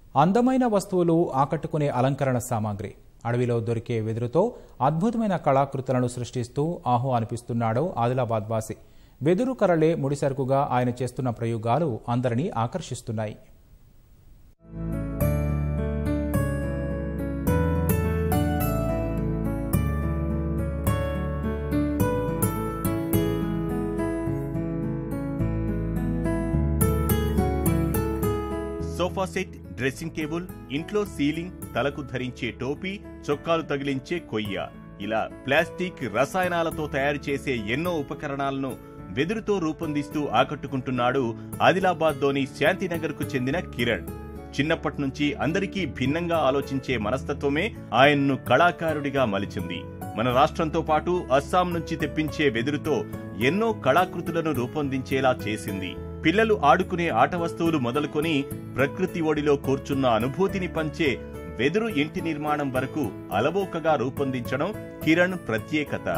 అందమైన వస్తువులు ఆకట్టుకునే అలంకరణ సామాగ్రి అడవిలో దొరికే వెదురుతో అద్భుతమైన కళాకృతులను సృష్టిస్తూ ఆహో అనిపిస్తున్నాడు ఆదిలాబాద్ వాసి వెదురు కరలే ముడిసరుకుగా ఆయన చేస్తున్న ప్రయోగాలు అందరినీ ఆకర్షిస్తున్నాయి సోఫా సెట్ డ్రెస్సింగ్ టేబుల్ ఇంట్లో సీలింగ్ తలకు ధరించే టోపీ చొక్కాలు తగిలించే కొయ్య ఇలా ప్లాస్టిక్ రసాయనాలతో తయారు చేసే ఎన్నో ఉపకరణాలను వెదురుతో రూపొందిస్తూ ఆకట్టుకుంటున్నాడు ఆదిలాబాద్లోని శాంతినగర్కు చెందిన కిరణ్ చిన్నప్పటి నుంచి అందరికీ భిన్నంగా ఆలోచించే మనస్తత్వమే ఆయన్ను కళాకారుడిగా మలిచింది మన రాష్ట్రంతో పాటు అస్సాం నుంచి తెప్పించే వెదురుతో ఎన్నో కళాకృతులను రూపొందించేలా చేసింది పిల్లలు ఆడుకునే ఆట వస్తువులు మొదలుకొని ప్రకృతి ఒడిలో కూర్చున్న అనుభూతిని పంచే వెదురు ఇంటి నిర్మాణం వరకు అలవోకగా రూపొందించడం కిరణ్ ప్రత్యేకత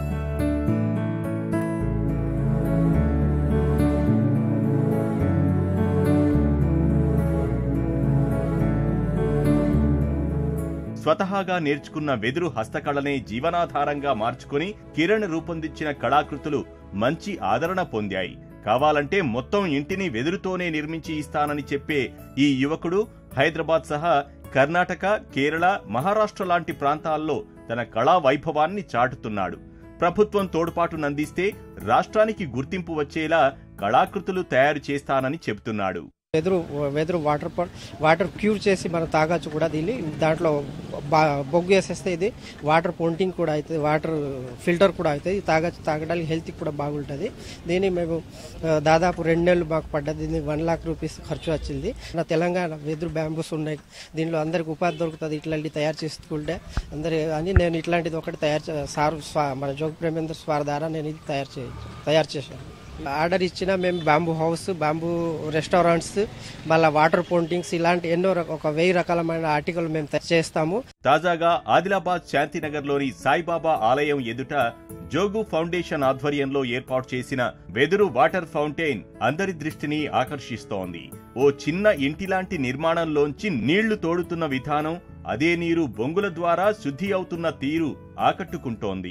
స్వతహాగా నేర్చుకున్న వెదురు హస్తకళనే జీవనాధారంగా మార్చుకుని కిరణ్ రూపొందించిన కళాకృతులు మంచి ఆదరణ పొందాయి కావాలంటే మొత్తం ఇంటిని వెదురుతోనే నిర్మించి ఇస్తానని చెప్పే ఈ యువకుడు హైదరాబాద్ సహా కర్ణాటక కేరళ మహారాష్ట్ర లాంటి ప్రాంతాల్లో తన కళా వైభవాన్ని చాటుతున్నాడు ప్రభుత్వం తోడ్పాటునందిస్తే రాష్ట్రానికి గుర్తింపు వచ్చేలా కళాకృతులు తయారు చేస్తానని చెబుతున్నాడు వెదురు వెదురు వాటర్ ప- వాటర్ క్యూర్ చేసి మనం తాగొచ్చు కూడా దీన్ని దాంట్లో బా బొగ్గు వేసేస్తే ఇది వాటర్ పొంటింగ్ కూడా అవుతుంది వాటర్ ఫిల్టర్ కూడా అవుతుంది తాగొచ్చు తాగడానికి హెల్త్ కూడా బాగుంటుంది దీన్ని మేము ఆ, దాదాపు రెండు నెలలు మాకు పడ్డది దీన్ని వన్ లాక్ రూపీస్ ఖర్చు వచ్చింది నా తెలంగాణ వెదురు బ్యాంబూస్ ఉన్నాయి దీనిలో అందరికి ఉపాధి దొరుకుతుంది ఇట్లాంటివి తయారు చేసుకుంటే అందరి అని నేను ఇట్లాంటిది ఒకటి తయారు చే- సార్ స్వా- మన జోగ్ ప్రేమేంద్ర స్వార్ ద్వారా నేను ఇది తయారు చే తయారు చేశాను ఆర్డర్ ఇచ్చిన మేము బాంబూ హౌస్ బాంబూ రెస్టారెంట్స్ మళ్ళీ వాటర్ పొంటింగ్స్ ఇలాంటి ఎన్నో రక- ఒక వెయ్యి రకాలమైన ఆర్టికల్ మేము తయారు చేస్తాము తాజాగా ఆదిలాబాద్ శాంతినగర్లోని సాయిబాబా ఆలయం ఎదుట జోగు ఫౌండేషన్ ఆధ్వర్యంలో ఏర్పాటు చేసిన వెదురు వాటర్ ఫౌంటైన్ అందరి దృష్టిని ఆకర్షిస్తోంది ఓ చిన్న ఇంటిలాంటి నిర్మాణంలోంచి నీళ్లు తోడుతున్న విధానం అదే నీరు బొంగుల ద్వారా శుద్ధి అవుతున్న తీరు ఆకట్టుకుంటోంది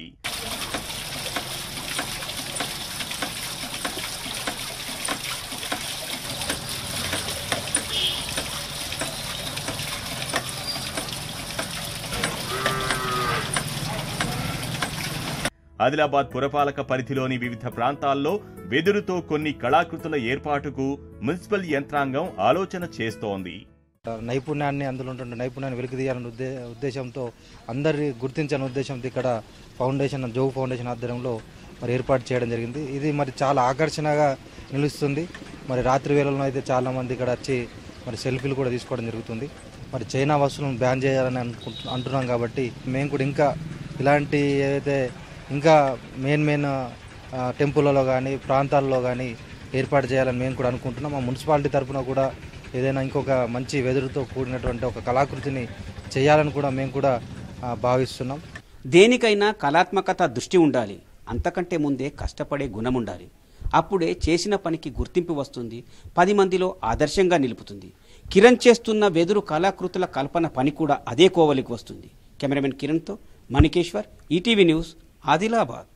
ఆదిలాబాద్ పురపాలక పరిధిలోని వివిధ ప్రాంతాల్లో వెదురుతో కొన్ని కళాకృతుల ఏర్పాటుకు మున్సిపల్ యంత్రాంగం ఆలోచన చేస్తోంది నైపుణ్యాన్ని అందులో ఉంటున్న నైపుణ్యాన్ని వెలికితీయాలనే ఉద్దే ఉద్దేశంతో అందరి గుర్తించాలనే ఉద్దేశంతో ఇక్కడ ఫౌండేషన్ జోగు ఫౌండేషన్ ఆధ్వర్యంలో మరి ఏర్పాటు చేయడం జరిగింది ఇది మరి చాలా ఆకర్షణగా నిలుస్తుంది మరి రాత్రి వేళల్లో అయితే చాలా మంది ఇక్కడ వచ్చి మరి సెల్ఫీలు కూడా తీసుకోవడం జరుగుతుంది మరి చైనా వస్తువులను బ్యాన్ చేయాలని అనుకుంటు అంటున్నాం కాబట్టి మేము కూడా ఇంకా ఇలాంటి ఏదైతే ఇంకా మెయిన్ మెయిన్ ఆ, టెంపుల్లలో కానీ ప్రాంతాల్లో కానీ ఏర్పాటు చేయాలని మేము కూడా అనుకుంటున్నాం మా మున్సిపాలిటీ తరఫున కూడా ఏదైనా ఇంకొక మంచి వెదురుతో కూడినటువంటి ఒక కళాకృతిని చేయాలని కూడా మేము కూడా ఆ, భావిస్తున్నాం దేనికైనా కళాత్మకత దృష్టి ఉండాలి అంతకంటే ముందే కష్టపడే గుణం ఉండాలి అప్పుడే చేసిన పనికి గుర్తింపు వస్తుంది పది మందిలో ఆదర్శంగా నిలుపుతుంది కిరణ్ చేస్తున్న వెదురు కళాకృతుల కల్పన పని కూడా అదే కోవలికి వస్తుంది కెమెరామెన్ కిరణ్తో మణికేశ్వర్ ఈటీవీ న్యూస్ ఆదిలాబాద్